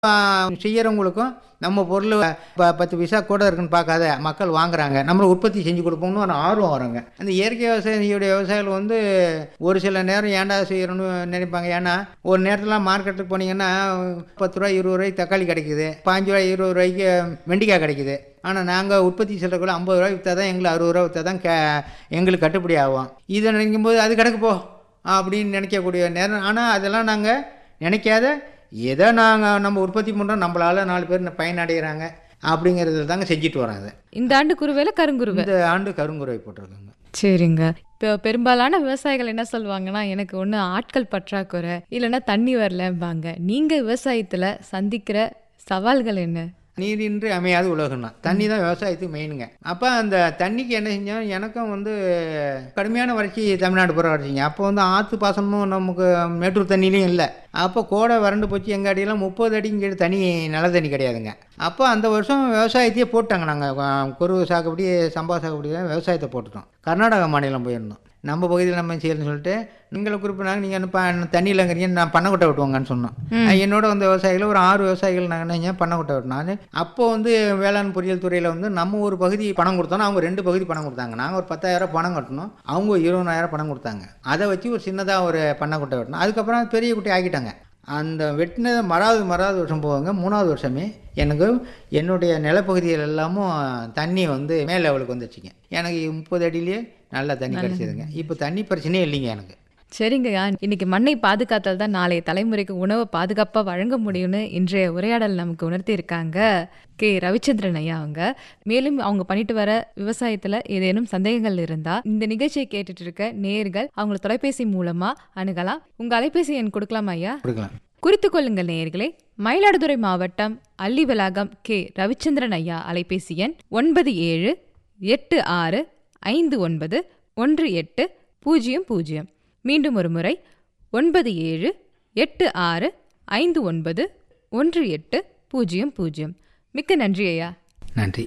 செய்யறவங்களுக்கும் நம்ம பொருள் ப பத்து பைசா கூட இருக்குன்னு பார்க்காத மக்கள் வாங்குறாங்க நம்மளை உற்பத்தி செஞ்சு கொடுப்போம்னு ஒரு ஆர்வம் வருங்க அந்த இயற்கை விவசாயியுடைய விவசாயிகள் வந்து ஒரு சில நேரம் ஏன்டா செய்யணும்னு நினைப்பாங்க ஏன்னா ஒரு நேரத்தில் மார்க்கெட்டுக்கு போனீங்கன்னா பத்து ரூபா இருபது ரூபாய்க்கு தக்காளி கிடைக்குது பாஞ்சு ரூபாய் இருபது ரூபாய்க்கு வெண்டிக்காய் கிடைக்குது ஆனால் நாங்கள் உற்பத்தி செல்றக்குள்ள ஐம்பது ரூபாய் விற்றா தான் எங்களுக்கு அறுபது ரூபா விற்றா தான் கே எங்களுக்கு கட்டுப்படி ஆகும் இதை நினைக்கும் போது அது கிடக்கு போ அப்படின்னு நினைக்கக்கூடிய நேரம் ஆனால் அதெல்லாம் நாங்கள் நினைக்காத ஏதோ நாங்கள் நம்ம உற்பத்தி பண்ணுறோம் நம்மளால நாலு பேர் பயனடைகிறாங்க அப்படிங்கிறதுல தாங்க செஞ்சுட்டு வரோம் அதை இந்த ஆண்டு குருவேல கருங்குருவை இந்த ஆண்டு கருங்குறை போட்டிருக்காங்க சரிங்க இப்போ பெரும்பாலான விவசாயிகள் என்ன சொல்லுவாங்கன்னா எனக்கு ஒன்று ஆட்கள் பற்றாக்குறை இல்லைன்னா தண்ணி வரலம்பாங்க நீங்கள் விவசாயத்தில் சந்திக்கிற சவால்கள் என்ன நீரின்றி அமையாது உலகம் தான் தண்ணி தான் விவசாயத்துக்கு மெயினுங்க அப்போ அந்த தண்ணிக்கு என்ன செஞ்சோம் எனக்கும் வந்து கடுமையான வறட்சி தமிழ்நாடு பூரா வறட்சிங்க அப்போ வந்து ஆற்று பாசனமும் நமக்கு மேட்டூர் தண்ணிலையும் இல்லை அப்போ கோடை வறண்டு போச்சு எங்கள் அடியெல்லாம் முப்பது அடிக்கு கீழே தண்ணி நல்ல தண்ணி கிடையாதுங்க அப்போ அந்த வருஷம் விவசாயத்தையே போட்டாங்க நாங்கள் குருவு சாகுபடி சம்பா சாகுபடி தான் விவசாயத்தை போட்டுட்டோம் கர்நாடகா மாநிலம் போயிருந்தோம் நம்ம பகுதியில் நம்ம செய்யணும்னு சொல்லிட்டு நீங்களை குறிப்பிட்டாங்க நீங்கள் என்ன தண்ணி இல்லைங்கிறீங்க நான் பண்ணக்கொட்டை வெட்டுவாங்கன்னு சொன்னோம் என்னோட வந்த விவசாயிகள் ஒரு ஆறு விவசாயிகள் நாங்கள் என்ன பண்ணக்கொட்டை வெட்டினாங்க அப்போ வந்து வேளாண் பொறியியல் துறையில் வந்து நம்ம ஒரு பகுதி பணம் கொடுத்தோம் அவங்க ரெண்டு பகுதி பணம் கொடுத்தாங்க நாங்கள் ஒரு பத்தாயிரம் பணம் கட்டணும் அவங்க ஒரு இருபதாயிரம் பணம் கொடுத்தாங்க அதை வச்சு ஒரு சின்னதாக ஒரு பண்ணக்கொட்டை வெட்டினோம் அதுக்கப்புறம் அது பெரிய குட்டி ஆக்கிட்டாங்க அந்த வெட்டினதை மறாவது மறாவது வருஷம் போவாங்க மூணாவது வருஷமே எனக்கு என்னுடைய நிலப்பகுதிகள் எல்லாமும் தண்ணி வந்து மேல் லெவலுக்கு வந்துச்சுங்க எனக்கு முப்பது அடியிலேயே நல்லா தண்ணி கிடச்சிதுங்க இப்போ தண்ணி பிரச்சனையே இல்லைங்க எனக்கு சரிங்கய்யா இன்னைக்கு மண்ணை பாதுகாத்தால் தான் நாளைய தலைமுறைக்கு உணவை பாதுகாப்பாக வழங்க முடியும்னு இன்றைய உரையாடல் நமக்கு உணர்த்தி இருக்காங்க கே ரவிச்சந்திரன் ஐயா அவங்க மேலும் அவங்க பண்ணிட்டு வர விவசாயத்தில் ஏதேனும் சந்தேகங்கள் இருந்தா இந்த நிகழ்ச்சியை கேட்டுட்டு இருக்க நேர்கள் அவங்கள தொலைபேசி மூலமா அணுகலாம் உங்க அலைபேசி எண் கொடுக்கலாமா ஐயா கொடுக்கலாம் குறித்து கொள்ளுங்கள் நேயர்களே மயிலாடுதுறை மாவட்டம் அள்ளிவளாகம் கே ரவிச்சந்திரன் ஐயா அலைபேசி எண் ஒன்பது ஏழு எட்டு ஆறு ஐந்து ஒன்பது ஒன்று எட்டு பூஜ்ஜியம் பூஜ்ஜியம் மீண்டும் ஒரு முறை ஒன்பது ஏழு எட்டு ஆறு ஐந்து ஒன்பது ஒன்று எட்டு பூஜ்ஜியம் பூஜ்ஜியம் மிக்க நன்றி ஐயா நன்றி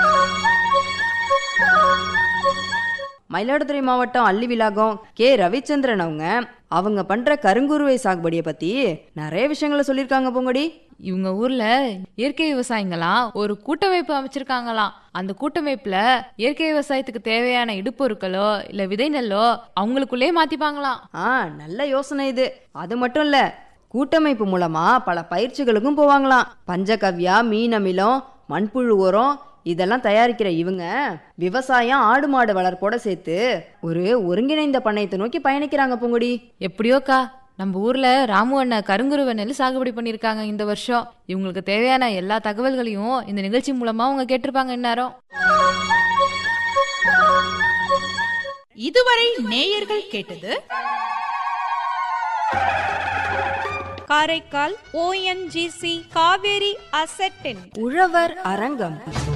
மயிலாடுதுறை மாவட்டம் அள்ளிவிலாகம் கே ரவிச்சந்திரன் அவங்க அவங்க பண்ற கருங்குருவை சாகுபடியை பத்தி நிறைய விஷயங்களை சொல்லியிருக்காங்க பொங்கடி இவங்க ஊர்ல இயற்கை விவசாயிங்களாம் ஒரு கூட்டமைப்பு அமைச்சிருக்காங்களாம் அந்த கூட்டமைப்புல இயற்கை விவசாயத்துக்கு தேவையான இடுப்பொருட்களோ இல்ல விதை நெல்லோ அவங்களுக்குள்ளே மாத்திப்பாங்களாம் ஆ நல்ல யோசனை இது அது மட்டும் இல்ல கூட்டமைப்பு மூலமா பல பயிற்சிகளுக்கும் போவாங்களாம் பஞ்சகவ்யா மீன் அமிலம் மண்புழு உரம் இதெல்லாம் தயாரிக்கிற இவங்க விவசாயம் ஆடு மாடு வளர்ப்போட சேர்த்து ஒரு ஒருங்கிணைந்த பண்ணையத்தை நோக்கி பயணிக்கிறாங்க பொங்குடி எப்படியோக்கா நம்ம ஊர்ல ராமு அண்ணா கருங்குருவை நெல் சாகுபடி பண்ணியிருக்காங்க இந்த வருஷம் இவங்களுக்கு தேவையான எல்லா தகவல்களையும் இந்த நிகழ்ச்சி மூலமா அவங்க கேட்டிருப்பாங்க இந்நேரம் இதுவரை நேயர்கள் கேட்டது காரைக்கால் ஓஎன்ஜிசி காவேரி அசெட்டின் உழவர் அரங்கம்